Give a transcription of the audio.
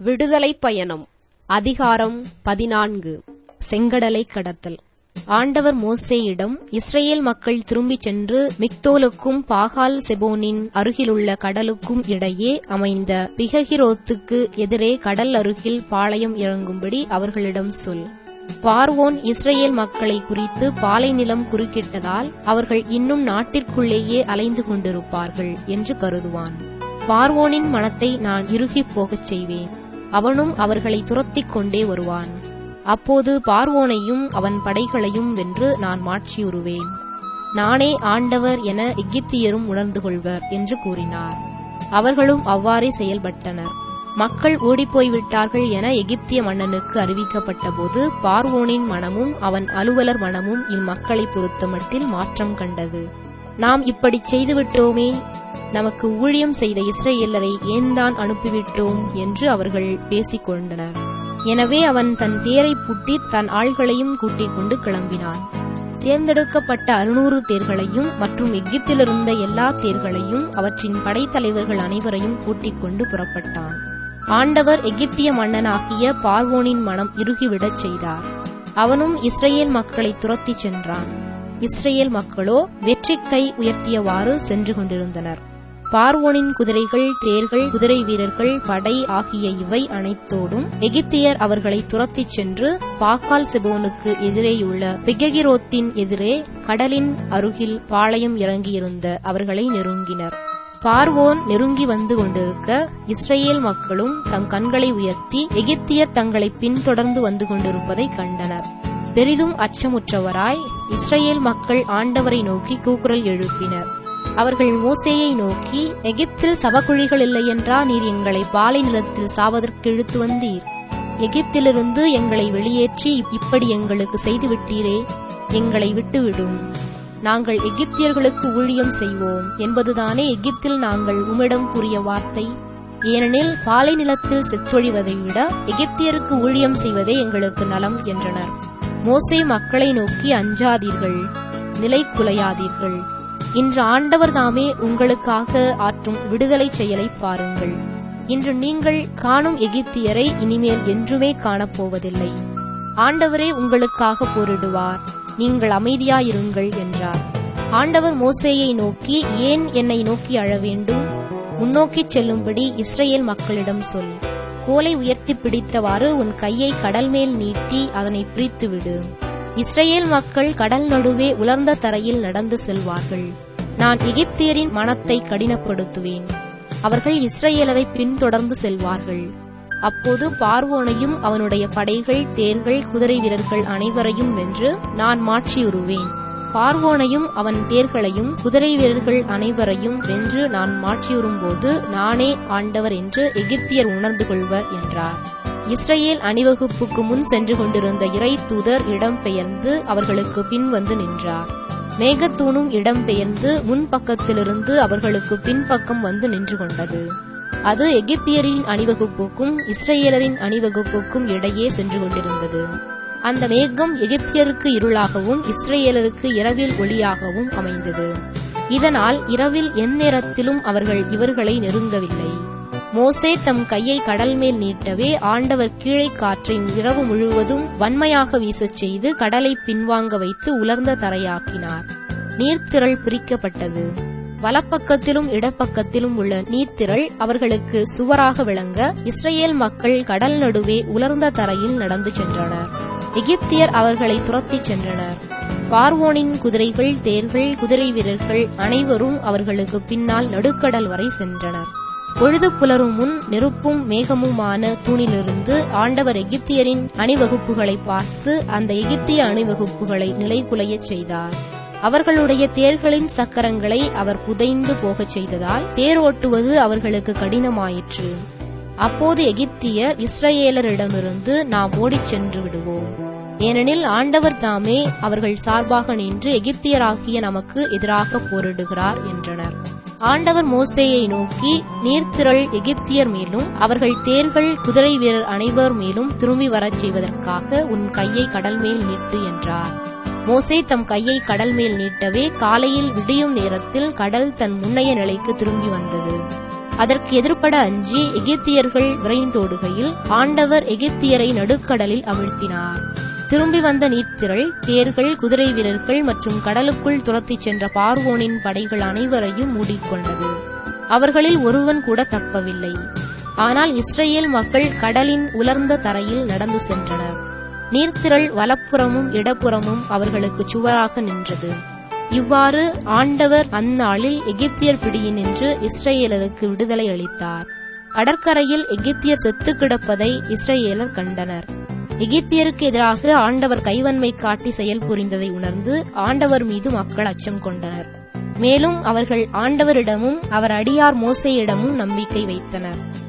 விடுதலை பயணம் அதிகாரம் பதினான்கு செங்கடலை கடத்தல் ஆண்டவர் மோசேயிடம் இஸ்ரேல் மக்கள் திரும்பிச் சென்று மிக்தோலுக்கும் பாகால் செபோனின் அருகிலுள்ள கடலுக்கும் இடையே அமைந்த பிககிரோத்துக்கு எதிரே கடல் அருகில் பாளையம் இறங்கும்படி அவர்களிடம் சொல் பார்வோன் இஸ்ரேல் மக்களை குறித்து பாலை நிலம் குறுக்கிட்டதால் அவர்கள் இன்னும் நாட்டிற்குள்ளேயே அலைந்து கொண்டிருப்பார்கள் என்று கருதுவான் பார்வோனின் மனத்தை நான் இறுகிப் போகச் செய்வேன் அவனும் அவர்களை துரத்திக் கொண்டே வருவான் அப்போது பார்வோனையும் அவன் படைகளையும் வென்று நான் மாற்றியுறுவேன் நானே ஆண்டவர் என எகிப்தியரும் உணர்ந்து கொள்வர் என்று கூறினார் அவர்களும் அவ்வாறே செயல்பட்டனர் மக்கள் ஓடிப்போய் விட்டார்கள் என எகிப்திய மன்னனுக்கு அறிவிக்கப்பட்டபோது பார்வோனின் மனமும் அவன் அலுவலர் மனமும் இம்மக்களை பொறுத்தமட்டில் மாற்றம் கண்டது நாம் இப்படி செய்துவிட்டோமே நமக்கு ஊழியம் செய்த இஸ்ரேலரை ஏன்தான் அனுப்பிவிட்டோம் என்று அவர்கள் பேசிக் கொண்டனர் எனவே அவன் தன் தேரை பூட்டி தன் ஆள்களையும் கூட்டிக் கொண்டு கிளம்பினான் தேர்ந்தெடுக்கப்பட்ட அறுநூறு தேர்களையும் மற்றும் எகிப்திலிருந்த எல்லா தேர்களையும் அவற்றின் படைத்தலைவர்கள் அனைவரையும் கூட்டிக் கொண்டு புறப்பட்டான் ஆண்டவர் எகிப்திய மன்னனாகிய பார்வோனின் மனம் இறுகிவிடச் செய்தார் அவனும் இஸ்ரேல் மக்களை துரத்திச் சென்றான் இஸ்ரேல் மக்களோ வெற்றிக் கை உயர்த்தியவாறு சென்று கொண்டிருந்தனர் பார்வோனின் குதிரைகள் தேர்கள் குதிரை வீரர்கள் படை ஆகிய இவை அனைத்தோடும் எகிப்தியர் அவர்களை துரத்திச் சென்று பாக்கால் செபோனுக்கு எதிரேயுள்ள பிககிரோத்தின் எதிரே கடலின் அருகில் பாளையம் இறங்கியிருந்த அவர்களை நெருங்கினர் பார்வோன் நெருங்கி வந்து கொண்டிருக்க இஸ்ரேல் மக்களும் தம் கண்களை உயர்த்தி எகிப்தியர் தங்களை பின்தொடர்ந்து வந்து கொண்டிருப்பதை கண்டனர் பெரிதும் அச்சமுற்றவராய் இஸ்ரேல் மக்கள் ஆண்டவரை நோக்கி கூக்குரல் எழுப்பினர் அவர்கள் மோசேயை நோக்கி எகிப்தில் சவக்குழிகள் இல்லையென்றா நீர் எங்களை பாலை நிலத்தில் சாவதற்கு இழுத்து வந்தீர் எகிப்திலிருந்து எங்களை வெளியேற்றி இப்படி எங்களுக்கு செய்துவிட்டீரே எங்களை விட்டுவிடும் நாங்கள் எகிப்தியர்களுக்கு ஊழியம் செய்வோம் என்பதுதானே எகிப்தில் நாங்கள் உம்மிடம் கூறிய வார்த்தை ஏனெனில் பாலை நிலத்தில் செத்தொழிவதை விட எகிப்தியருக்கு ஊழியம் செய்வதே எங்களுக்கு நலம் என்றனர் மோசே மக்களை நோக்கி அஞ்சாதீர்கள் நிலை குலையாதீர்கள் இன்று ஆண்டவர் தாமே உங்களுக்காக ஆற்றும் விடுதலை செயலை பாருங்கள் இன்று நீங்கள் காணும் எகிப்தியரை இனிமேல் என்றுமே காணப்போவதில்லை ஆண்டவரே உங்களுக்காக போரிடுவார் நீங்கள் அமைதியாயிருங்கள் என்றார் ஆண்டவர் மோசேயை நோக்கி ஏன் என்னை நோக்கி அழ வேண்டும் முன்னோக்கிச் செல்லும்படி இஸ்ரேல் மக்களிடம் சொல் கோலை உயர்த்தி பிடித்தவாறு உன் கையை கடல் மேல் நீட்டி அதனை பிரித்துவிடு இஸ்ரேல் மக்கள் கடல் நடுவே உலர்ந்த தரையில் நடந்து செல்வார்கள் நான் எகிப்தியரின் மனத்தை கடினப்படுத்துவேன் அவர்கள் இஸ்ரேலரை பின்தொடர்ந்து செல்வார்கள் அப்போது பார்வோனையும் அவனுடைய படைகள் தேர்கள் குதிரை வீரர்கள் அனைவரையும் வென்று நான் மாற்றியுறுவேன் பார்வோனையும் அவன் தேர்களையும் குதிரை வீரர்கள் அனைவரையும் வென்று நான் மாற்றியுறும்போது நானே ஆண்டவர் என்று எகிப்தியர் உணர்ந்து கொள்வர் என்றார் இஸ்ரேல் அணிவகுப்புக்கு முன் சென்று கொண்டிருந்த இறை தூதர் இடம்பெயர்ந்து அவர்களுக்கு பின் வந்து நின்றார் மேகத்தூணும் இடம்பெயர்ந்து முன்பக்கத்திலிருந்து அவர்களுக்கு பின்பக்கம் வந்து நின்று கொண்டது அது எகிப்தியரின் அணிவகுப்புக்கும் இஸ்ரேலரின் அணிவகுப்புக்கும் இடையே சென்று கொண்டிருந்தது அந்த மேகம் எகிப்தியருக்கு இருளாகவும் இஸ்ரேலருக்கு இரவில் ஒளியாகவும் அமைந்தது இதனால் இரவில் எந்நேரத்திலும் அவர்கள் இவர்களை நெருங்கவில்லை மோசே தம் கையை கடல் மேல் நீட்டவே ஆண்டவர் கீழே காற்றை இரவு முழுவதும் வன்மையாக வீசச் செய்து கடலை பின்வாங்க வைத்து உலர்ந்த தரையாக்கினார் நீர்த்திரள் பிரிக்கப்பட்டது வலப்பக்கத்திலும் இடப்பக்கத்திலும் உள்ள நீர்த்திரள் அவர்களுக்கு சுவராக விளங்க இஸ்ரேல் மக்கள் கடல் நடுவே உலர்ந்த தரையில் நடந்து சென்றனர் எகிப்தியர் அவர்களை துரத்திச் சென்றனர் பார்வோனின் குதிரைகள் தேர்கள் குதிரை வீரர்கள் அனைவரும் அவர்களுக்கு பின்னால் நடுக்கடல் வரை சென்றனர் பொழுது புலரும் முன் நெருப்பும் மேகமுமான தூணிலிருந்து ஆண்டவர் எகிப்தியரின் அணிவகுப்புகளை பார்த்து அந்த எகிப்திய அணிவகுப்புகளை நிலைகுலையச் செய்தார் அவர்களுடைய தேர்களின் சக்கரங்களை அவர் புதைந்து போகச் செய்ததால் தேர் ஓட்டுவது அவர்களுக்கு கடினமாயிற்று அப்போது எகிப்தியர் இஸ்ரேலரிடமிருந்து நாம் ஓடிச் சென்று விடுவோம் ஏனெனில் ஆண்டவர் தாமே அவர்கள் சார்பாக நின்று எகிப்தியராகிய நமக்கு எதிராக போரிடுகிறார் என்றனர் ஆண்டவர் மோசேயை நோக்கி நீர்த்திரள் எகிப்தியர் மேலும் அவர்கள் தேர்கள் குதிரை வீரர் அனைவர் மேலும் திரும்பி வரச் செய்வதற்காக உன் கையை கடல் மேல் நீட்டு என்றார் மோசே தம் கையை கடல் மேல் நீட்டவே காலையில் விடியும் நேரத்தில் கடல் தன் முன்னைய நிலைக்கு திரும்பி வந்தது அதற்கு எதிர்ப்பட அஞ்சி எகிப்தியர்கள் விரைந்தோடுகையில் ஆண்டவர் எகிப்தியரை நடுக்கடலில் அமிழ்த்தினார் திரும்பி வந்த நீர்த்திரள் தேர்கள் குதிரை வீரர்கள் மற்றும் கடலுக்குள் துரத்திச் சென்ற பார்வோனின் படைகள் அனைவரையும் மூடிக்கொண்டது அவர்களில் ஒருவன் கூட தப்பவில்லை ஆனால் இஸ்ரேல் மக்கள் கடலின் உலர்ந்த தரையில் நடந்து சென்றனர் நீர்த்திரள் வலப்புறமும் இடப்புறமும் அவர்களுக்கு சுவராக நின்றது இவ்வாறு ஆண்டவர் அந்நாளில் எகிப்தியர் பிடியினின்று இஸ்ரேலருக்கு விடுதலை அளித்தார் கடற்கரையில் எகிப்தியர் செத்து கிடப்பதை இஸ்ரேலர் கண்டனர் எகிப்தியருக்கு எதிராக ஆண்டவர் கைவன்மை காட்டி செயல் புரிந்ததை உணர்ந்து ஆண்டவர் மீது மக்கள் அச்சம் கொண்டனர் மேலும் அவர்கள் ஆண்டவரிடமும் அவர் அடியார் மோசையிடமும் நம்பிக்கை வைத்தனர்